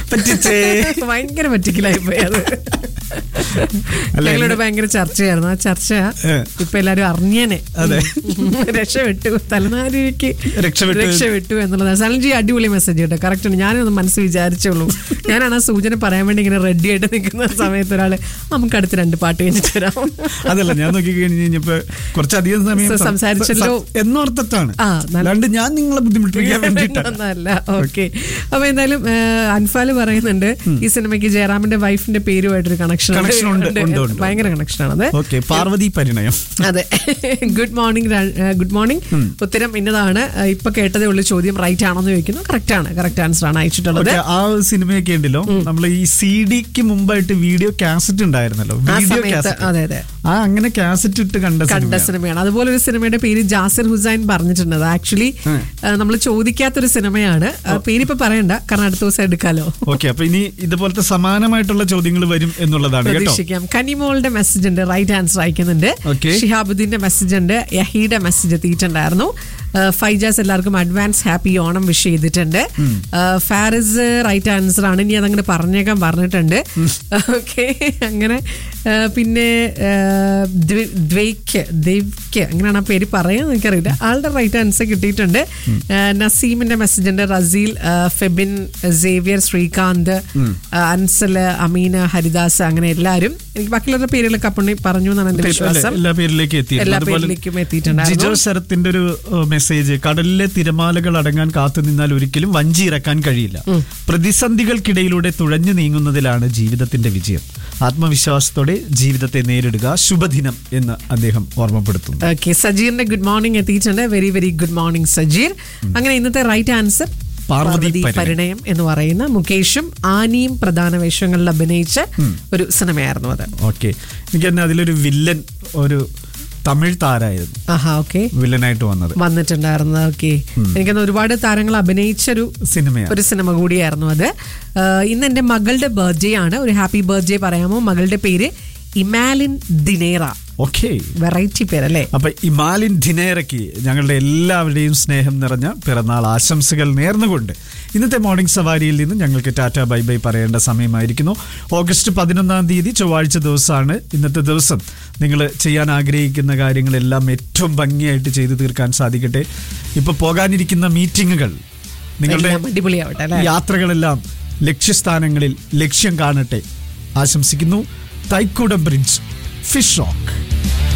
പറ്റിച്ചേ ഭയങ്കര പറ്റിക്കലായി പോയി അത് അല്ല, ഞങ്ങളുടെ എന്നെ- ഭയങ്കര ചർച്ചയായിരുന്നു ആ ചർച്ച ഏ. ഇപ്പൊ എല്ലാരും അറിഞ്ഞേനെ അതെ. രക്ഷപ്പെട്ടു തലനാരിക്ക് രക്ഷപ്പെട്ടു. രക്ഷപ്പെട്ടു എന്നുള്ളതാണ് സലൻജി അടിപൊളി മെസ്സേജ് കേട്ടോ കറക്റ്റ് ആണ് ഞാനൊന്ന് മനസ്സ് വിചാരിച്ചുള്ളൂ ഞാനാണ് ആ സൂചന പറയാൻ വേണ്ടി ഇങ്ങനെ റെഡി ആയിട്ട് നിൽക്കുന്ന സമയത്ത് ഒരാള് നമുക്ക് അടുത്ത് രണ്ട് പാട്ട് കഴിഞ്ഞിട്ട് വരാം അതല്ല ഞാൻ നോക്കി കഴിഞ്ഞ് കഴിഞ്ഞപ്പോ കുറച്ചധികം സമയം സ- സംസാരിച്ചല്ലോ. സ- എന്നോർത്തിട്ടാണ് ആ, നല്ല- അല്ലാണ്ട് ഞാൻ നിങ്ങളെ ബുദ്ധിമുട്ടിക്കാൻ വേണ്ടിയിട്ടല്ല ഒന്നല്ല ഓക്കെ അപ്പൊ എന്തായാലും ആ, അൻഫാല് പറയുന്നുണ്ട് ഈ സിനിമയ്ക്ക് ജയറാമിന്റെ വൈഫിന്റെ പേരുമായിട്ടൊരു കണക്ഷൻ Connection ഉണ്ട്, ഉണ്ട്, ഉണ്ട്. ഭയങ്കര കണക്ഷൻ ആണത് ഓക്കെ പാർവതി പരിണയം അതെ ഗുഡ് മോർണിംഗ് ഗുഡ് മോർണിംഗ് ഉത്തരം ഇന്നതാണ് ആ, ഇപ്പൊ കേട്ടതേ ഉള്ളൂ ചോദ്യം റൈറ്റ് ആണോന്ന് ചോദിക്കുന്നു കറക്റ്റ് ആണ് കറക്റ്റ് ആൻസർ ആണ് അയച്ചിട്ടുള്ളത് ഓക്കെ ആ സിനിമയൊക്കെ ഉണ്ടല്ലോ നമ്മൾ ഈ സി ഡിക്ക് മുമ്പായിട്ട് വീഡിയോ കാസറ്റ് ഉണ്ടായിരുന്നല്ലോ ആ വീഡിയോ സമയത്ത് കാസറ്റ് അതെ അതെ ആ അങ്ങനെ കാസറ്റ് ഇട്ട് കണ്ട കണ്ട സിനിമയാണ്. സിനിമയാണ് അതുപോലെ ഒരു സിനിമയുടെ പേര് ജാസിർ ഹുസൈൻ പറഞ്ഞിട്ടുണ്ട് ആക്ച്വലി നമ്മൾ ചോദിക്കാത്തൊരു സിനിമയാണ് ആ, പേരിപ്പോ പറയണ്ട കാരണം അടുത്ത ദിവസം എടുക്കാലോ ഓക്കെ അപ്പൊ ഇനി ഇതുപോലത്തെ സമാനമായിട്ടുള്ള ചോദ്യങ്ങൾ വരും എന്നുള്ളതാണ് കേട്ടോ പ്രതീക്ഷിക്കാം കനിമോളുടെ മെസ്സേജ് ഉണ്ട് റൈറ്റ് ആൻസർ അയക്കുന്നുണ്ട് Okay. ഷിഹാബുദ്ദീന്റെ മെസ്സേജ് ഉണ്ട് യഹീയുടെ മെസ്സേജ് എത്തിയിട്ടുണ്ടായിരുന്നു ആ, ഫൈജാസ് എല്ലാവർക്കും അഡ്വാൻസ് ഹാപ്പി ഓണം വിഷ് ചെയ്തിട്ടുണ്ട് ആ, ഫാരിസ് റൈറ്റ് ആൻസർ ആണ് ഇനി അതങ്ങനെ പറഞ്ഞേക്കാൻ പറഞ്ഞിട്ടുണ്ട് ഓക്കെ അങ്ങനെ ആ, പിന്നെ ആ, ദ്വി- ദ്വൈക്ക് ദേവ്ക്ക് അങ്ങനെയാണ് ആ പേര് പറയാൻ എനിക്കറിയില്ല ആളുടെ റൈറ്റ് ആൻസർ കിട്ടിയിട്ടുണ്ട് ആ, നസീമിന്റെ മെസ്സേജ് ഉണ്ട് റസീൽ ആ, ഫെബിൻ സേവിയർ ശ്രീകാന്ത് ആ, അൻസല് അമീന ഹരിദാസ് അങ്ങനെ എല്ലാവരും എനിക്ക് ബാക്കിയുള്ള പേരുകളൊക്കെ അപ്പം പറഞ്ഞു എന്നാണ് എന്റെ അല്ലേ, വിശ്വാസം എല്ലാ പേരിലേക്ക് എത്തി എല്ലാ പേരിലേക്കും എത്തിയിട്ടുണ്ടായിരുന്നു. ജിജോ ശരത്തിന്റെ ഒരു ഏഹ്, മെസ്സേജ് കടലിലെ തിരമാലകൾ അടങ്ങാൻ കാത്തു നിന്നാൽ ഒരിക്കലും വഞ്ചി ഇറക്കാൻ കഴിയില്ല പ്രതിസന്ധികൾക്കിടയിലൂടെ തുഴഞ്ഞു നീങ്ങുന്നതിലാണ് ജീവിതത്തിന്റെ വിജയം ആത്മവിശ്വാസത്തോടെ ജീവിതത്തെ നേരിടുക ശുഭദിനം എന്ന് അദ്ദേഹം ഓർമ്മപ്പെടുത്തുന്നു ഓക്കെ സജീറിന്റെ ഗുഡ് മോർണിംഗ് എത്തിയിട്ടുണ്ട് very very good morning Sajeer അങ്ങനെ ഇന്നത്തെ റൈറ്റ് ആൻസർ പാർവതി പരിണയം. പരിണയം എന്ന് പറയുന്ന മുകേഷും ആനിയും പ്രധാന വേഷങ്ങളിൽ അഭിനയിച്ച ഒരു സിനിമയായിരുന്നു അത് ഓക്കെ എനിക്ക് തന്നെ അതിലൊരു വില്ലൻ ഒരു തമിഴ് താരായിരുന്നു ആഹാ ഓക്കെ വില്ലനായിട്ട് വന്നത് വന്നിട്ടുണ്ടായിരുന്നത് ഓക്കെ എനിക്കൊന്ന് ഒരുപാട് താരങ്ങൾ അഭിനയിച്ചൊരു സിനിമയാണ് ഒരു സിനിമ കൂടിയായിരുന്നു അത് ആ, ഇന്ന് എൻ്റെ മകളുടെ ബർത്ത്ഡേ ആണ് ഒരു ഹാപ്പി ബർത്ത്ഡേ പറയാമോ മകളുടെ പേര് ഇമാലിൻ ദിനേറ ഓക്കെ വെറൈറ്റി പേരല്ലേ അപ്പൊ ഇമാലിൻ ധിനേറയ്ക്ക് ഞങ്ങളുടെ എല്ലാവരുടെയും സ്നേഹം നിറഞ്ഞ പിറന്നാൾ ആശംസകൾ നേർന്നുകൊണ്ട് ഇന്നത്തെ മോർണിംഗ് സവാരിയിൽ നിന്ന് ഞങ്ങൾക്ക് ടാറ്റ ബൈ ബൈ പറയേണ്ട സമയമായിരിക്കുന്നു ഓഗസ്റ്റ് പതിനൊന്നാം തീയതി ചൊവ്വാഴ്ച ദിവസമാണ് ഇന്നത്തെ ദിവസം നിങ്ങൾ ചെയ്യാൻ ആഗ്രഹിക്കുന്ന കാര്യങ്ങളെല്ലാം ഏറ്റവും ഭംഗിയായിട്ട് ചെയ്തു തീർക്കാൻ സാധിക്കട്ടെ ഇപ്പൊ പോകാനിരിക്കുന്ന മീറ്റിങ്ങുകൾ നിങ്ങളുടെ എല്ലാം അടിപൊളിയാവട്ടെ അല്ലേ യാത്രകളെല്ലാം ലക്ഷ്യസ്ഥാനങ്ങളിൽ ലക്ഷ്യം കാണട്ടെ ആശംസിക്കുന്നു തൈക്കൂടം ബ്രിഡ്ജ് ഫിഷ് റോക്ക്